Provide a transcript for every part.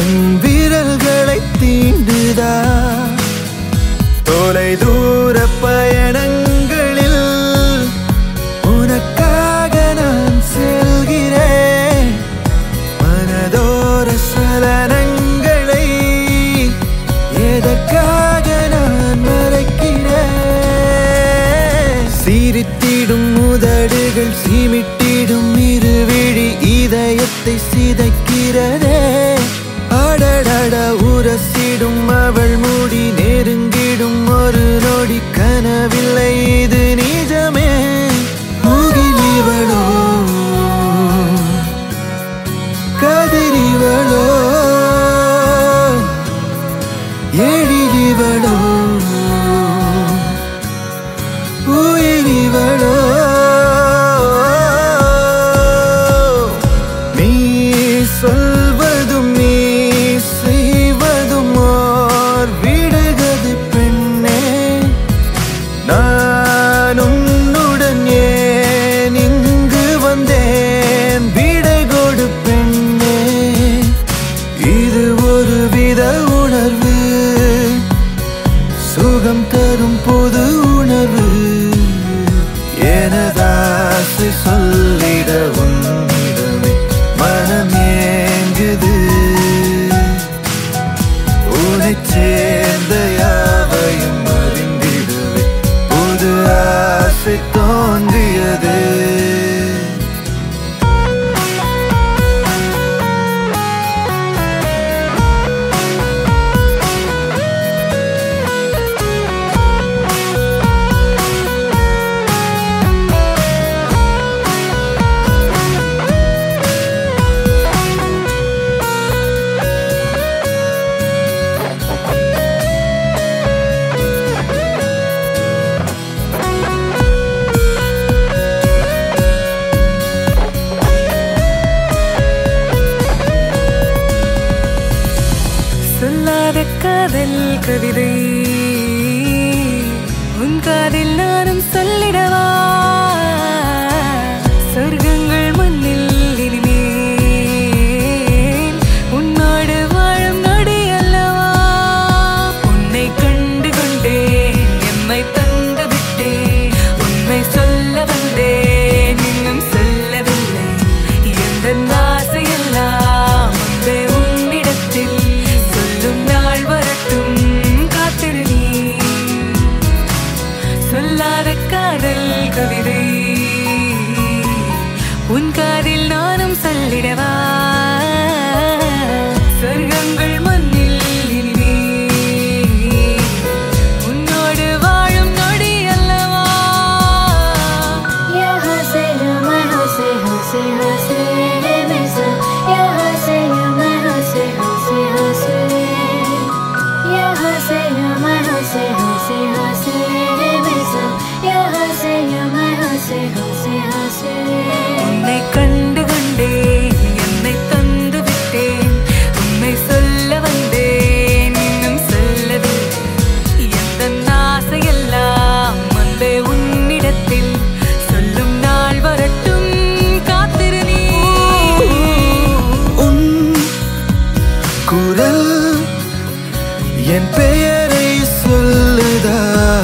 என் விரல்களை தீண்டுதா தொலை தூர பயணங்களில் உனக்காக நான் செல்கிறேன் மனதோர சலனங்களை எதற்காக நான் மறைக்கிறேன் சிரித்திடும் உதடுகள் சீமிட்டிடும் இருவிழி இதயத்தை சிதைக்கிறதே அடடட உரசிடும் அவள் முடி நெருங்கிடும் ஒரு நொடி கனவில்லை இது நிஜமே முகிலிவளோ கதிரிவளோ எழிலிவளோ உயிரிவளோ நீ சொல்வதும் நீ செய்வதும் ஓர் விடுகது பெண்ணே நான் உன்னுடன் ஏன் இங்கு வந்தேன் விடை கொடு பெண்ணே இது ஒரு வித உணர்வு சுகம் தரும் பொது உணர்வு எனதாசை சொல்லிட உன்னிடமே மனம் ஏங்குது உனை சேர்ந்த யாவையும் அறிந்திடவே புது ஆசை தோன்றியது சொல்லாத காதல் கவிதை உன் காதில் நானும் சொல்லிடவா சொர்க்கங்கள் மண்ணில் இனிமேல் உன்னோடு வாழும் நொடி அல்லவா உன்னை கண்டு கொண்டேன் எம்மை தந்து விட்டேன் உண்மை சொல்ல வந்தேன் இன்னும் சொல்லவில்லை எந்த ஆசையெல்லாம் முன்பே உன்னிடத்தில் சொல்லும் நாள் வரட்டும் காத்திரு நீ சொல்லாத காதல் கவிதை உன் காதில் நானும் சொல்லிடவா சொர்க்கங்கள் மண்ணில் இனிமே உன்னோடு வாழும் நொடி அல்லவா यहाँ से मैं हंसे हंसे हंसे मिसा यहाँ से मैं हंसे हंसे हंसे यहाँ से मैं हंसे हंसे हंसे मिसा यहाँ से मैं हंसे हंसे हंसे உன்னை கண்டு கொண்டேன் என்னை தந்து விட்டேன் உண்மை சொல்ல வந்தேன் இன்னும் சொல்லவில்லை எந்த ஆசையெல்லாம் வந்தே உன்னிடத்தில் சொல்லும் நாள் வரட்டும் காத்திரு நீ உன் குரல் என் பெயரை சொல்லுதா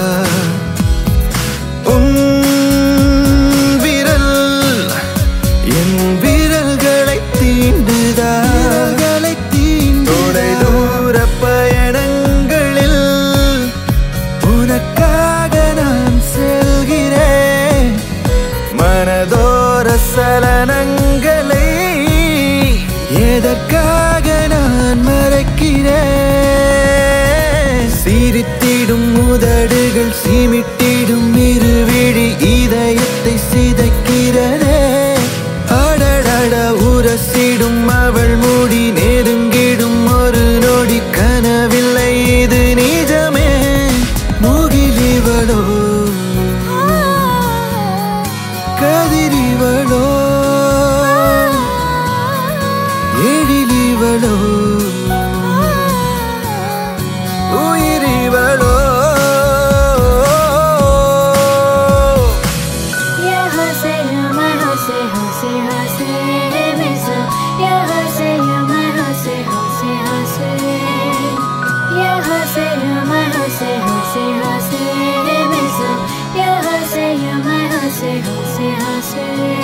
உன் விரல் என் விரல்களை தீண்டுதா விரல்களை தீண்டுடை தூர பயணங்களில் உனக்காக நான் செல்கிறேன் மனதோர சலனங்களை எதற்காக நான் மறைக்கிறேன் சிரித்திடும் உதடுகள் சீமிட்டிடும் இருவிழி இதயத்தை சிதைக்கிறதே அடடட உரசிடும் அவள் முடி நெருங்கிடும் ஒரு நொடி கனவில்லை இது நிஜமே முகிலிவளோ கதிரிவளோ எழிலிவளோ உயிரிவளோ यहाँ से मैं हंसे हंसे हंसे मिसा यहाँ से मैं हंसे हंसे हंसे हंसे हंसे